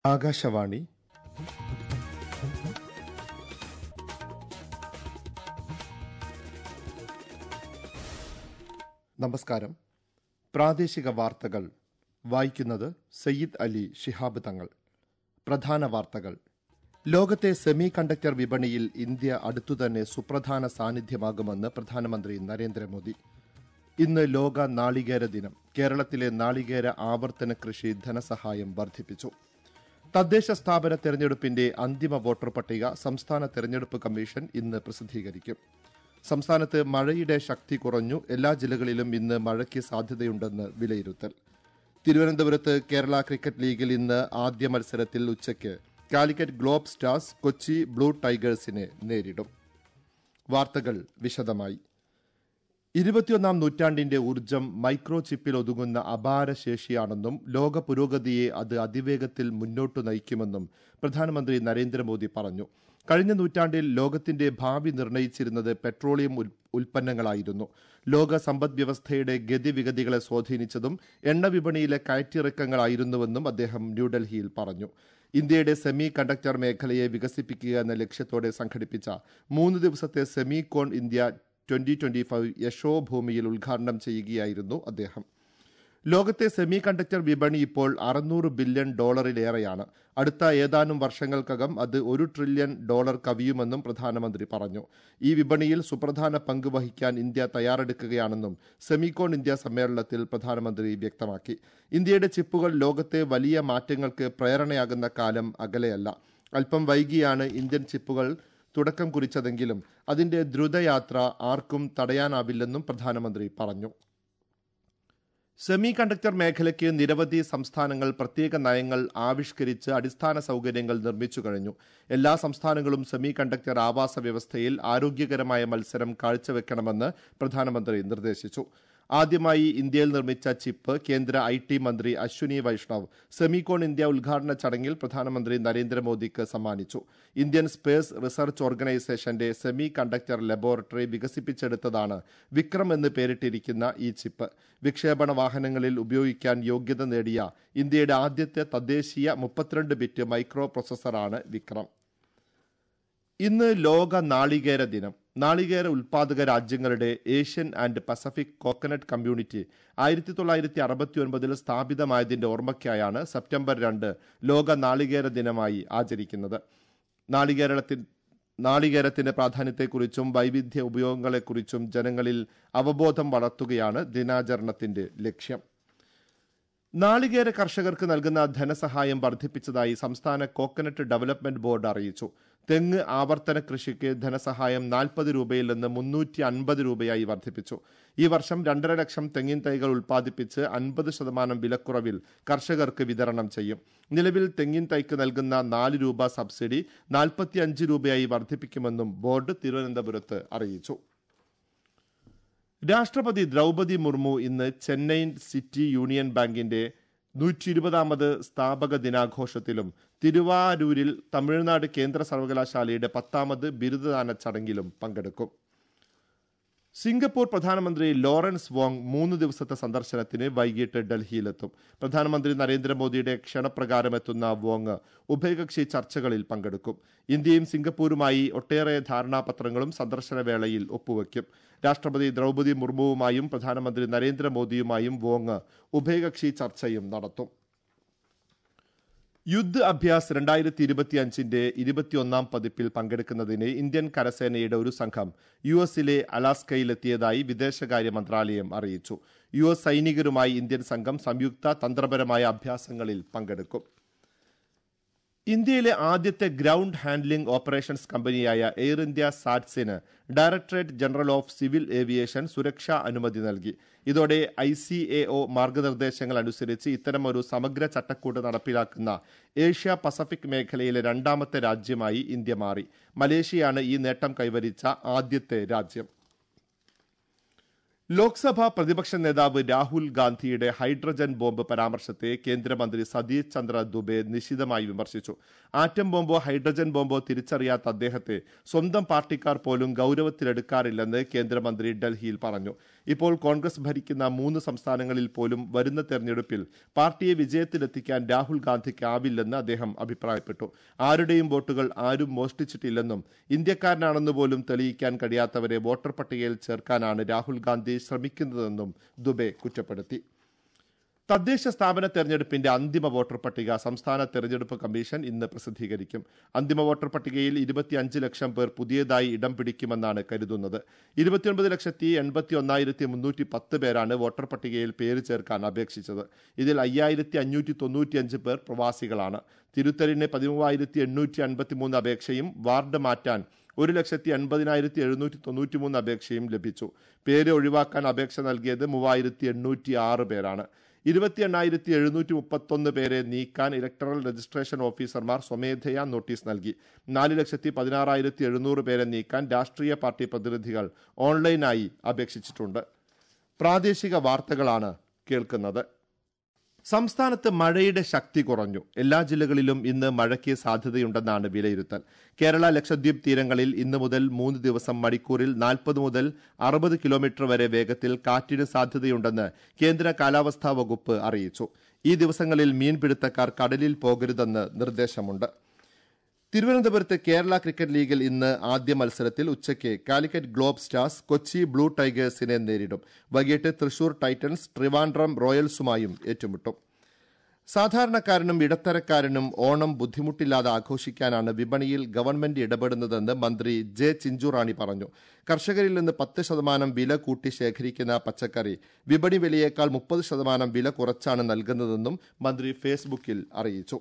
ആകാശവാണി നമസ്കാരം പ്രാദേശിക വാർത്തകൾ വായിക്കുന്നത് സയ്യിദ് അലി ശിഹാബ് തങ്ങൾ പ്രധാന വാർത്തകൾ ലോകത്തെ സെമി കണ്ടക്ടർ വിപണിയിൽ ഇന്ത്യ അടുത്തുതന്നെ സുപ്രധാന സാന്നിധ്യമാകുമെന്ന് പ്രധാനമന്ത്രി നരേന്ദ്രമോദി ഇന്ന് ലോക നാളികേര ദിനം കേരളത്തിലെ നാളികേര ആവർത്തന കൃഷി ധനസഹായം വർദ്ധിപ്പിച്ചു തദ്ദേശ സ്ഥാപന തെരഞ്ഞെടുപ്പിന്റെ അന്തിമ വോട്ടർ പട്ടിക സംസ്ഥാന തെരഞ്ഞെടുപ്പ് കമ്മീഷൻ ഇന്ന് പ്രസിദ്ധീകരിക്കും സംസ്ഥാനത്ത് മഴയുടെ ശക്തി കുറഞ്ഞു എല്ലാ ജില്ലകളിലും ഇന്ന് മഴയ്ക്ക് സാധ്യതയുണ്ടെന്ന് വിലയിരുത്തൽ തിരുവനന്തപുരത്ത് കേരള ക്രിക്കറ്റ് ലീഗിൽ ഇന്ന് ആദ്യ മത്സരത്തിൽ ഉച്ചയ്ക്ക് Calicut Globstars Kochi blue ടൈഗേഴ്സിനെ നേരിടും വാർത്തകൾ വിശദമായി ഇരുപത്തിയൊന്നാം നൂറ്റാണ്ടിന്റെ ഊർജം മൈക്രോ ചിപ്പിൽ ഒതുങ്ങുന്ന അപാര ശേഷിയാണെന്നും ലോക പുരോഗതിയെ അത് അതിവേഗത്തിൽ മുന്നോട്ടു നയിക്കുമെന്നും പ്രധാനമന്ത്രി നരേന്ദ്രമോദി പറഞ്ഞു കഴിഞ്ഞ നൂറ്റാണ്ടിൽ ലോകത്തിന്റെ ഭാവി നിർണയിച്ചിരുന്നത് പെട്രോളിയം ഉൽപ്പന്നങ്ങളായിരുന്നു ലോക സമ്പദ് വ്യവസ്ഥയുടെ ഗതിവിഗതികളെ സ്വാധീനിച്ചതും എണ്ണ വിപണിയിലെ കയറ്റിറക്കങ്ങളായിരുന്നുവെന്നും അദ്ദേഹം ന്യൂഡൽഹിയിൽ പറഞ്ഞു ഇന്ത്യയുടെ സെമി കണ്ടക്ടർ മേഖലയെ വികസിപ്പിക്കുക എന്ന ലക്ഷ്യത്തോടെ സംഘടിപ്പിച്ച മൂന്ന് ദിവസത്തെ semicon India twenty twenty five യശോ ഭൂമിയിൽ ഉദ്ഘാടനം ചെയ്യുകയായിരുന്നു അദ്ദേഹം ലോകത്തെ സെമി കണ്ടക്ടർ വിപണി ഇപ്പോൾ അറുന്നൂറ് ബില്യൺ ഡോളറിലേറെയാണ് അടുത്ത ഏതാനും വർഷങ്ങൾക്കകം അത് ഒരു ട്രില്യൺ ഡോളർ കവിയുമെന്നും പ്രധാനമന്ത്രി പറഞ്ഞു ഈ വിപണിയിൽ സുപ്രധാന പങ്ക് വഹിക്കാൻ ഇന്ത്യ തയ്യാറെടുക്കുകയാണെന്നും സെമികോൺ ഇന്ത്യ സമ്മേളനത്തിൽ പ്രധാനമന്ത്രി വ്യക്തമാക്കി ഇന്ത്യയുടെ ചിപ്പുകൾ ലോകത്തെ വലിയ മാറ്റങ്ങൾക്ക് പ്രേരണയാകുന്ന കാലം അകലെയല്ല അല്പം വൈകിയാണ് ഇന്ത്യൻ ചിപ്പുകൾ തുടക്കം കുറിച്ചതെങ്കിലും അതിന്റെ ദ്രുതയാത്ര ആർക്കും തടയാനാവില്ലെന്നും പ്രധാനമന്ത്രി പറഞ്ഞു സെമി കണ്ടക്ടർ മേഖലയ്ക്ക് നിരവധി സംസ്ഥാനങ്ങൾ പ്രത്യേക നയങ്ങൾ ആവിഷ്കരിച്ച് അടിസ്ഥാന സൗകര്യങ്ങൾ നിർമ്മിച്ചു കഴിഞ്ഞു എല്ലാ സംസ്ഥാനങ്ങളും സെമി കണ്ടക്ടർ ആവാസ വ്യവസ്ഥയിൽ ആരോഗ്യകരമായ മത്സരം കാഴ്ചവെക്കണമെന്ന് പ്രധാനമന്ത്രി നിർദ്ദേശിച്ചു ആദ്യമായി ഇന്ത്യയിൽ നിർമ്മിച്ച ചിപ്പ് കേന്ദ്ര ഐ ടി മന്ത്രി അശ്വിനി വൈഷ്ണവ് സെമികോൺ ഇന്ത്യ ഉദ്ഘാടന ചടങ്ങിൽ പ്രധാനമന്ത്രി നരേന്ദ്രമോദിക്ക് സമ്മാനിച്ചു ഇന്ത്യൻ സ്പേസ് റിസർച്ച് ഓർഗനൈസേഷന്റെ സെമി കണ്ടക്ടർ ലബോറട്ടറി വികസിപ്പിച്ചെടുത്തതാണ് വിക്രം എന്ന് പേരിട്ടിരിക്കുന്ന ഈ ചിപ്പ് വിക്ഷേപണ വാഹനങ്ങളിൽ ഉപയോഗിക്കാൻ യോഗ്യത നേടിയ ഇന്ത്യയുടെ ആദ്യത്തെ തദ്ദേശീയ മുപ്പത്തിരണ്ട് ബിറ്റ് മൈക്രോ പ്രൊസസറാണ് വിക്രം ഇന്ന് ലോക നാളികേര ദിനം നാളികേര ഉൽപാദക രാജ്യങ്ങളുടെ Asian and Pacific coconut community ആയിരത്തി തൊള്ളായിരത്തി അറുപത്തി ഒൻപതിൽ സ്ഥാപിതമായതിന്റെ ഓർമ്മയ്ക്കായാണ് സെപ്റ്റംബർ രണ്ട് ലോക നാളികേര ദിനമായി ആചരിക്കുന്നത് നാളികേരളത്തിൽ നാളികേരത്തിന്റെ പ്രാധാന്യത്തെക്കുറിച്ചും വൈവിധ്യ ഉപയോഗങ്ങളെക്കുറിച്ചും ജനങ്ങളിൽ അവബോധം വളർത്തുകയാണ് ദിനാചരണത്തിന്റെ ലക്ഷ്യം നാളികേര കർഷകർക്ക് നൽകുന്ന ധനസഹായം വർദ്ധിപ്പിച്ചതായി സംസ്ഥാന കോക്കനട്ട് ഡെവലപ്മെന്റ് ബോർഡ് അറിയിച്ചു തെങ്ങ് ആവർത്തന കൃഷിക്ക് ധനസഹായം നാൽപ്പത് രൂപയിൽ നിന്ന് മുന്നൂറ്റി അൻപത് രൂപയായി വർദ്ധിപ്പിച്ചു ഈ വർഷം രണ്ടര ലക്ഷം തെങ്ങിൻ തൈകൾ ഉൽപ്പാദിപ്പിച്ച് അൻപത് ശതമാനം വിലക്കുറവിൽ കർഷകർക്ക് വിതരണം ചെയ്യും നിലവിൽ തെങ്ങിൻ തൈക്ക് നൽകുന്ന നാല് രൂപ സബ്സിഡി നാൽപ്പത്തി അഞ്ച് രൂപയായി വർദ്ധിപ്പിക്കുമെന്നും ബോർഡ് തിരുവനന്തപുരത്ത് അറിയിച്ചു രാഷ്ട്രപതി ദ്രൗപതി മുർമു ഇന്ന് ചെന്നൈ സിറ്റി യൂണിയൻ ബാങ്കിന്റെ നൂറ്റി ഇരുപതാമത് സ്ഥാപക ദിനാഘോഷത്തിലും തിരുവാരൂരിൽ തമിഴ്നാട് കേന്ദ്ര സർവകലാശാലയുടെ പത്താമത് ബിരുദദാന ചടങ്ങിലും പങ്കെടുക്കും സിംഗപ്പൂർ പ്രധാനമന്ത്രി ലോറൻസ് വോങ് മൂന്ന് ദിവസത്തെ സന്ദർശനത്തിന് വൈകിട്ട് ഡൽഹിയിലെത്തും പ്രധാനമന്ത്രി നരേന്ദ്രമോദിയുടെ ക്ഷണപ്രകാരം എത്തുന്ന വോങ് ഉഭയകക്ഷി ചർച്ചകളിൽ പങ്കെടുക്കും ഇന്ത്യയും സിംഗപ്പൂരുമായി ഒട്ടേറെ ധാരണാപത്രങ്ങളും സന്ദർശന വേളയിൽ ഒപ്പുവെക്കും രാഷ്ട്രപതി ദ്രൗപതി മുർമുവുമായും പ്രധാനമന്ത്രി നരേന്ദ്രമോദിയുമായും വോങ് ഉഭയകക്ഷി ചർച്ചയും നടത്തും യുദ്ധ് അഭ്യാസ് രണ്ടായിരത്തി ഇരുപത്തിയഞ്ചിന്റെ ഇരുപത്തിയൊന്നാം പതിപ്പിൽ പങ്കെടുക്കുന്നതിന് ഇന്ത്യൻ കരസേനയുടെ ഒരു സംഘം യു എസിലെ അലാസ്കയിലെത്തിയതായി വിദേശകാര്യ മന്ത്രാലയം അറിയിച്ചു യു എസ് സൈനികരുമായി ഇന്ത്യൻ സംഘം സംയുക്ത തന്ത്രപരമായ അഭ്യാസങ്ങളിൽ പങ്കെടുക്കും ഇന്ത്യയിലെ ആദ്യത്തെ ഗ്രൗണ്ട് ഹാൻഡ്ലിംഗ് ഓപ്പറേഷൻസ് കമ്പനിയായ എയർ ഇന്ത്യ സാറ്റ്സിന് directorate general of civil aviation സുരക്ഷാ അനുമതി നൽകി ഇതോടെ ഐ സി എ ഒ മാർഗനിർദ്ദേശങ്ങൾ അനുസരിച്ച് ഇത്തരമൊരു സമഗ്ര ചട്ടക്കൂട് നടപ്പിലാക്കുന്ന ഏഷ്യ പസഫിക് മേഖലയിലെ രണ്ടാമത്തെ രാജ്യമായി ഇന്ത്യ മാറി മലേഷ്യയാണ് ഈ നേട്ടം കൈവരിച്ച ആദ്യത്തെ രാജ്യം ലോക്സഭാ പ്രതിപക്ഷ നേതാവ് രാഹുൽ ഗാന്ധിയുടെ ഹൈഡ്രജൻ ബോംബ് പരാമർശത്തെ കേന്ദ്രമന്ത്രി സതീഷ് ചന്ദ്ര ദുബെ നിശിതമായി വിമർശിച്ചു ആറ്റം ബോംബോ ഹൈഡ്രജൻ ബോംബോ തിരിച്ചറിയാത്ത അദ്ദേഹത്തെ സ്വന്തം പാർട്ടിക്കാർ പോലും ഗൌരവത്തിലെടുക്കാറില്ലെന്ന് കേന്ദ്രമന്ത്രി ഡൽഹിയിൽ പറഞ്ഞു ഇപ്പോൾ കോൺഗ്രസ് ഭരിക്കുന്ന മൂന്ന് സംസ്ഥാനങ്ങളിൽ പോലും വരുന്ന തെരഞ്ഞെടുപ്പിൽ പാർട്ടിയെ വിജയത്തിലെത്തിക്കാൻ രാഹുൽ ഗാന്ധിക്കാവില്ലെന്ന് അദ്ദേഹം അഭിപ്രായപ്പെട്ടു ആരുടെയും വോട്ടുകൾ ആരും മോഷ്ടിച്ചിട്ടില്ലെന്നും ഇന്ത്യക്കാരനാണെന്ന് പോലും തെളിയിക്കാൻ കഴിയാത്തവരെ വോട്ടർ പട്ടികയിൽ ചേർക്കാനാണ് രാഹുൽ ഗാന്ധി ശ്രമിക്കുന്നതെന്നും ദുബെ കുറ്റപ്പെടുത്തി തദ്ദേശ സ്ഥാപന തെരഞ്ഞെടുപ്പിന്റെ അന്തിമ വോട്ടർ പട്ടിക സംസ്ഥാന തെരഞ്ഞെടുപ്പ് കമ്മീഷൻ ഇന്ന് പ്രസിദ്ധീകരിക്കും അന്തിമ വോട്ടർ പട്ടികയിൽ ഇരുപത്തിയഞ്ച് ലക്ഷം പേർ പുതിയതായി ഇടം പിടിക്കുമെന്നാണ് കരുതുന്നത് ഇരുപത്തിയൊൻപത് ലക്ഷത്തി എൺപത്തി ഒന്നായിരത്തി മുന്നൂറ്റി പത്ത് പേരാണ് വോട്ടർ പട്ടികയിൽ പേര് ചേർക്കാൻ അപേക്ഷിച്ചത് ഇതിൽ അയ്യായിരത്തി അഞ്ഞൂറ്റി തൊണ്ണൂറ്റിയഞ്ച് പേർ പ്രവാസികളാണ് തിരുത്തലിന് പതിമൂവായിരത്തി എണ്ണൂറ്റി അൻപത്തി മൂന്ന് അപേക്ഷയും വാർഡ് മാറ്റാൻ ഒരു ലക്ഷത്തി എൺപതിനായിരത്തി എഴുന്നൂറ്റി തൊണ്ണൂറ്റി മൂന്ന് അപേക്ഷയും ലഭിച്ചു പേര് ഒഴിവാക്കാൻ അപേക്ഷ നൽകിയത് മൂവായിരത്തി എണ്ണൂറ്റി ആറ് പേരാണ് ഇരുപത്തി എണ്ണായിരത്തി എഴുന്നൂറ്റി മുപ്പത്തൊന്ന് പേരെ നീക്കാൻ ഇലക്ടറൽ രജിസ്ട്രേഷൻ ഓഫീസർമാർ സ്വമേധയാ നോട്ടീസ് നൽകി നാല് ലക്ഷത്തി പതിനാറായിരത്തി എഴുന്നൂറ് പേരെ നീക്കാൻ രാഷ്ട്രീയ പാർട്ടി പ്രതിനിധികൾ ഓൺലൈനായി അപേക്ഷിച്ചിട്ടുണ്ട് പ്രാദേശിക വാർത്തകളാണ് കേൾക്കുന്നത് സംസ്ഥാനത്ത് മഴയുടെ ശക്തി കുറഞ്ഞു എല്ലാ ജില്ലകളിലും ഇന്ന് മഴയ്ക്ക് സാധ്യതയുണ്ടെന്നാണ് വിലയിരുത്തൽ കേരള ലക്ഷദ്വീപ് തീരങ്ങളിൽ ഇന്ന് മുതൽ മൂന്ന് ദിവസം മണിക്കൂറിൽ നാൽപ്പത് മുതൽ അറുപത് കിലോമീറ്റർ വരെ വേഗത്തിൽ കാറ്റിന് സാധ്യതയുണ്ടെന്ന് കേന്ദ്ര കാലാവസ്ഥാ വകുപ്പ് അറിയിച്ചു ഈ ദിവസങ്ങളിൽ മീൻപിടുത്തക്കാർ കടലിൽ പോകരുതെന്ന് നിർദ്ദേശമുണ്ട് തിരുവനന്തപുരത്ത് കേരള ക്രിക്കറ്റ് ലീഗിൽ ഇന്ന് ആദ്യ മത്സരത്തിൽ ഉച്ചയ്ക്ക് Calicut Globstars Kochi blue ടൈഗേഴ്സിനെ നേരിടും വൈകിട്ട് തൃശൂർ ടൈറ്റൻസ് ട്രിവാൻഡ്രം റോയൽസുമായും ഏറ്റുമുട്ടും സാധാരണക്കാരനും ഇടത്തരക്കാരനും ഓണം ബുദ്ധിമുട്ടില്ലാതെ ആഘോഷിക്കാനാണ് വിപണിയിൽ ഗവൺമെന്റ് ഇടപെടുന്നതെന്ന് മന്ത്രി ജെ ചിഞ്ചുറാണി പറഞ്ഞു കർഷകരിൽ നിന്ന് പത്ത് ശതമാനം വില കൂട്ടി ശേഖരിക്കുന്ന പച്ചക്കറി വിപണി വിലയേക്കാൾ മുപ്പത് ശതമാനം വില കുറച്ചാണ് നൽകുന്നതെന്നും മന്ത്രി ഫേസ്ബുക്കിൽ അറിയിച്ചു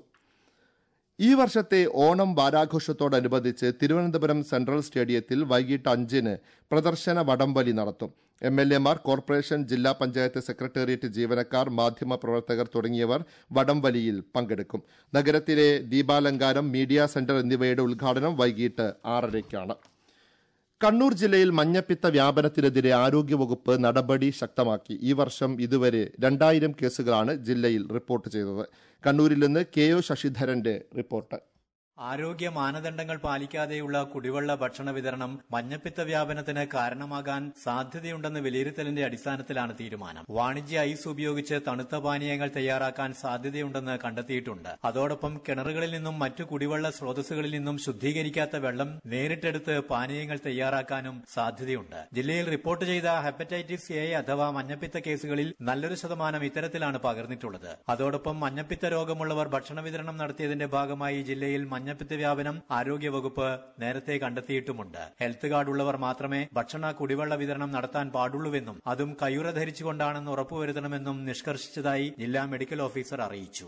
ഈ വർഷത്തെ ഓണം വാരാഘോഷത്തോടനുബന്ധിച്ച് തിരുവനന്തപുരം സെൻട്രൽ സ്റ്റേഡിയത്തിൽ വൈകിട്ട് അഞ്ചിന് പ്രദർശന വടംവലി നടത്തും എം എൽ എമാർ കോർപ്പറേഷൻ ജില്ലാ പഞ്ചായത്ത് സെക്രട്ടേറിയറ്റ് ജീവനക്കാർ മാധ്യമ പ്രവർത്തകർ തുടങ്ങിയവർ വടംവലിയിൽ പങ്കെടുക്കും നഗരത്തിലെ ദീപാലങ്കാരം മീഡിയ സെന്റർ എന്നിവയുടെ ഉദ്ഘാടനം വൈകിട്ട് ആറരയ്ക്കാണ് കണ്ണൂർ ജില്ലയിൽ മഞ്ഞപ്പിത്ത വ്യാപനത്തിനെതിരെ ആരോഗ്യവകുപ്പ് നടപടി ശക്തമാക്കി ഈ വർഷം ഇതുവരെ രണ്ടായിരം കേസുകളാണ് ജില്ലയിൽ റിപ്പോർട്ട് ചെയ്തത് കണ്ണൂരിൽ നിന്ന് കെ ഒ ശശിധരന്റെ റിപ്പോർട്ട് ആരോഗ്യ മാനദണ്ഡങ്ങൾ പാലിക്കാതെയുള്ള കുടിവെള്ള ഭക്ഷണ വിതരണം മഞ്ഞപ്പിത്ത വ്യാപനത്തിന് കാരണമാകാൻ സാധ്യതയുണ്ടെന്ന് വിലയിരുത്തലിന്റെ അടിസ്ഥാനത്തിലാണ് തീരുമാനം വാണിജ്യ ഐസ് ഉപയോഗിച്ച് തണുത്ത പാനീയങ്ങൾ തയ്യാറാക്കാൻ സാധ്യതയുണ്ടെന്ന് കണ്ടെത്തിയിട്ടുണ്ട് അതോടൊപ്പം കിണറുകളിൽ നിന്നും മറ്റു കുടിവെള്ള സ്രോതസ്സുകളിൽ നിന്നും ശുദ്ധീകരിക്കാത്ത വെള്ളം നേരിട്ടെടുത്ത് പാനീയങ്ങൾ തയ്യാറാക്കാനും സാധ്യതയുണ്ട് ജില്ലയിൽ റിപ്പോർട്ട് ചെയ്ത ഹെപ്പറ്റൈറ്റിസ് എ അഥവാ മഞ്ഞപ്പിത്ത കേസുകളിൽ നല്ലൊരു ശതമാനം ഇത്തരത്തിലാണ് പകർന്നിട്ടുള്ളത് അതോടൊപ്പം മഞ്ഞപ്പിത്ത രോഗമുള്ളവർ ഭക്ഷണ വിതരണം നടത്തിയതിന്റെ ഭാഗമായി ജില്ലയിൽ മഞ്ഞപ്പിത്ത വ്യാപനം ആരോഗ്യവകുപ്പ് നേരത്തെ കണ്ടെത്തിയിട്ടുമുണ്ട് ഹെൽത്ത് കാർഡ് ഉള്ളവർ മാത്രമേ ഭക്ഷണ കുടിവെള്ള വിതരണം നടത്താൻ പാടുള്ളൂവെന്നും അതും കയ്യുറ ധരിച്ചുകൊണ്ടാണെന്ന് ഉറപ്പുവരുത്തണമെന്നും നിഷ്കർഷിച്ചതായി ജില്ലാ മെഡിക്കൽ ഓഫീസർ അറിയിച്ചു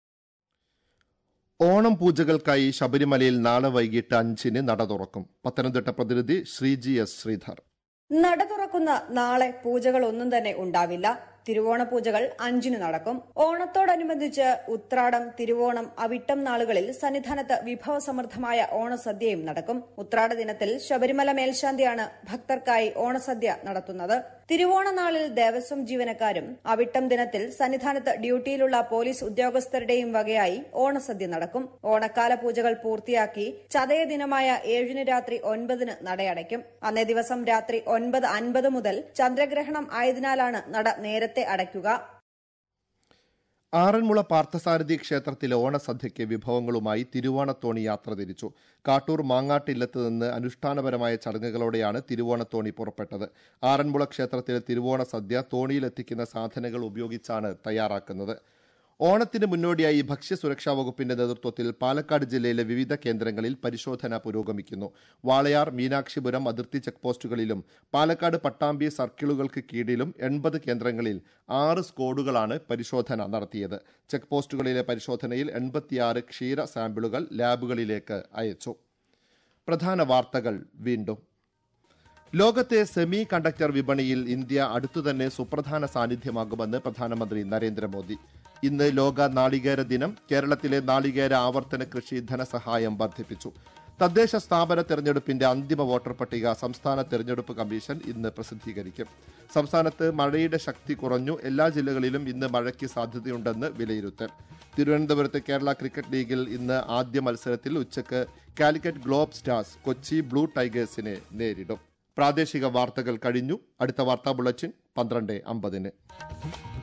ഓണം പൂജകൾക്കായി ശബരിമലയിൽ നാളെ വൈകിട്ട് അഞ്ചിന് നട തുറക്കും പത്തനംതിട്ട പ്രതിനിധി ശ്രീജി എസ് ശ്രീധർ നട തുറക്കുന്ന നാളെ പൂജകളൊന്നും തന്നെ ഉണ്ടാവില്ല തിരുവോണ പൂജകൾ അഞ്ചിന് നടക്കും ഓണത്തോടനുബന്ധിച്ച് ഉത്രാടം തിരുവോണം അവിട്ടം നാളുകളിൽ സന്നിധാനത്ത് വിഭവസമൃദ്ധമായ ഓണസദ്യയും നടക്കും ഉത്രാട ദിനത്തിൽ ശബരിമല മേൽശാന്തിയാണ് ഭക്തർക്കായി ഓണസദ്യ നടത്തുന്നത് തിരുവോണ നാളിൽ ദേവസ്വം ജീവനക്കാരും അവിട്ടം ദിനത്തിൽ സന്നിധാനത്ത് ഡ്യൂട്ടിയിലുള്ള പോലീസ് ഉദ്യോഗസ്ഥരുടെയും വകയായി ഓണസദ്യ നടക്കും ഓണക്കാല പൂജകൾ പൂർത്തിയാക്കി ചതയ ദിനമായ ഏഴിന് രാത്രി ഒൻപതിന് നടയടയ്ക്കും അന്നേ ദിവസം രാത്രി ഒൻപത് അൻപത് മുതൽ ചന്ദ്രഗ്രഹണം ആയതിനാലാണ് നട നേരത്തെ അടയ്ക്കുക ആറന്മുള പാർത്ഥസാരഥി ക്ഷേത്രത്തിലെ ഓണസദ്യയ്ക്ക് വിഭവങ്ങളുമായി തിരുവോണത്തോണി യാത്ര തിരിച്ചു കാട്ടൂർ മാങ്ങാട്ടില്ലത്ത് നിന്ന് അനുഷ്ഠാനപരമായ ചടങ്ങുകളോടെയാണ് തിരുവോണത്തോണി പുറപ്പെട്ടത് ആറന്മുള ക്ഷേത്രത്തിലെ തിരുവോണ സദ്യ തോണിയിലെത്തിക്കുന്ന സാധനങ്ങൾ ഉപയോഗിച്ചാണ് തയ്യാറാക്കുന്നത് ഓണത്തിന് മുന്നോടിയായി ഭക്ഷ്യസുരക്ഷാ വകുപ്പിന്റെ നേതൃത്വത്തിൽ പാലക്കാട് ജില്ലയിലെ വിവിധ കേന്ദ്രങ്ങളിൽ പരിശോധന പുരോഗമിക്കുന്നു വാളയാർ മീനാക്ഷിപുരം അതിർത്തി ചെക്ക് പോസ്റ്റുകളിലും പാലക്കാട് പട്ടാമ്പി സർക്കിളുകൾക്ക് കീഴിലും എൺപത് കേന്ദ്രങ്ങളിൽ ആറ് സ്ക്വാഡുകളാണ് പരിശോധന നടത്തിയത് ചെക്ക് പോസ്റ്റുകളിലെ പരിശോധനയിൽ എൺപത്തിയാറ് ക്ഷീര സാമ്പിളുകൾ ലാബുകളിലേക്ക് അയച്ചു പ്രധാന വാർത്തകൾ വീണ്ടും ലോകത്തെ സെമി കണ്ടക്ടർ വിപണിയിൽ ഇന്ത്യ അടുത്തുതന്നെ സുപ്രധാന സാന്നിധ്യമാകുമെന്ന് പ്രധാനമന്ത്രി നരേന്ദ്രമോദി ഇന്ന് ലോക നാളികേര ദിനം കേരളത്തിലെ നാളികേര ആവർത്തന കൃഷി ധനസഹായം വർദ്ധിപ്പിച്ചു തദ്ദേശ സ്ഥാപന തെരഞ്ഞെടുപ്പിന്റെ അന്തിമ വോട്ടർ പട്ടിക സംസ്ഥാന തെരഞ്ഞെടുപ്പ് കമ്മീഷൻ ഇന്ന് പ്രസിദ്ധീകരിക്കും സംസ്ഥാനത്ത് മഴയുടെ ശക്തി കുറഞ്ഞു എല്ലാ ജില്ലകളിലും ഇന്ന് മഴയ്ക്ക് സാധ്യതയുണ്ടെന്ന് വിലയിരുത്തൽ തിരുവനന്തപുരത്ത് കേരള ക്രിക്കറ്റ് ലീഗിൽ ഇന്ന് ആദ്യ മത്സരത്തിൽ ഉച്ചക്ക് Calicut Globstars Kochi blue ടൈഗേഴ്സിനെ നേരിടും പ്രാദേശിക വാർത്തകൾ കഴിഞ്ഞു അടുത്ത വാർത്താ ബുള്ളറ്റിൻ പന്ത്രണ്ട് അമ്പതിന്